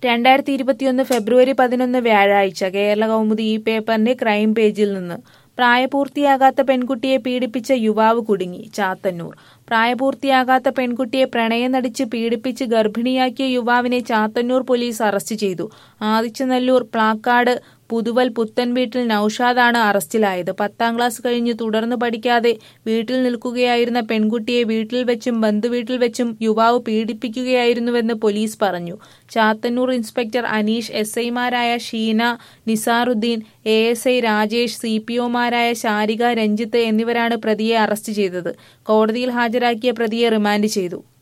രണ്ടായിരത്തി ഇരുപത്തിയൊന്ന് ഫെബ്രുവരി പതിനൊന്ന് വ്യാഴാഴ്ച കേരള കൗമുദി ഈ പേപ്പറിന്റെ ക്രൈം പേജിൽ നിന്ന് പ്രായപൂർത്തിയാകാത്ത പെൺകുട്ടിയെ പീഡിപ്പിച്ച യുവാവ് കുടുങ്ങി ചാത്തന്നൂർ പ്രായപൂർത്തിയാകാത്ത പെൺകുട്ടിയെ പ്രണയം നടിച്ച് പീഡിപ്പിച്ച് ഗർഭിണിയാക്കിയ യുവാവിനെ ചാത്തന്നൂർ പോലീസ് അറസ്റ്റ് ചെയ്തു ആദിച്ചനല്ലൂർ പ്ലാക്കാട് പുതുവൽ പുത്തൻ വീട്ടിൽ നൌഷാദാണ് അറസ്റ്റിലായത് പത്താം ക്ലാസ് കഴിഞ്ഞ് തുടർന്ന് പഠിക്കാതെ വീട്ടിൽ നിൽക്കുകയായിരുന്ന പെൺകുട്ടിയെ വീട്ടിൽ വെച്ചും ബന്ധുവീട്ടിൽ വെച്ചും യുവാവ് പീഡിപ്പിക്കുകയായിരുന്നുവെന്ന് പോലീസ് പറഞ്ഞു ചാത്തന്നൂർ ഇൻസ്പെക്ടർ അനീഷ് എസ് ഐമാരായ Sheena Nizaruddin A S I Rajesh C P ഒമാരായ ശാരിക രഞ്ജിത്ത് എന്നിവരാണ് പ്രതിയെ അറസ്റ്റ് ചെയ്തത് കോടതിയിൽ ഹാജരാക്കിയ പ്രതിയെ റിമാൻഡ് ചെയ്തു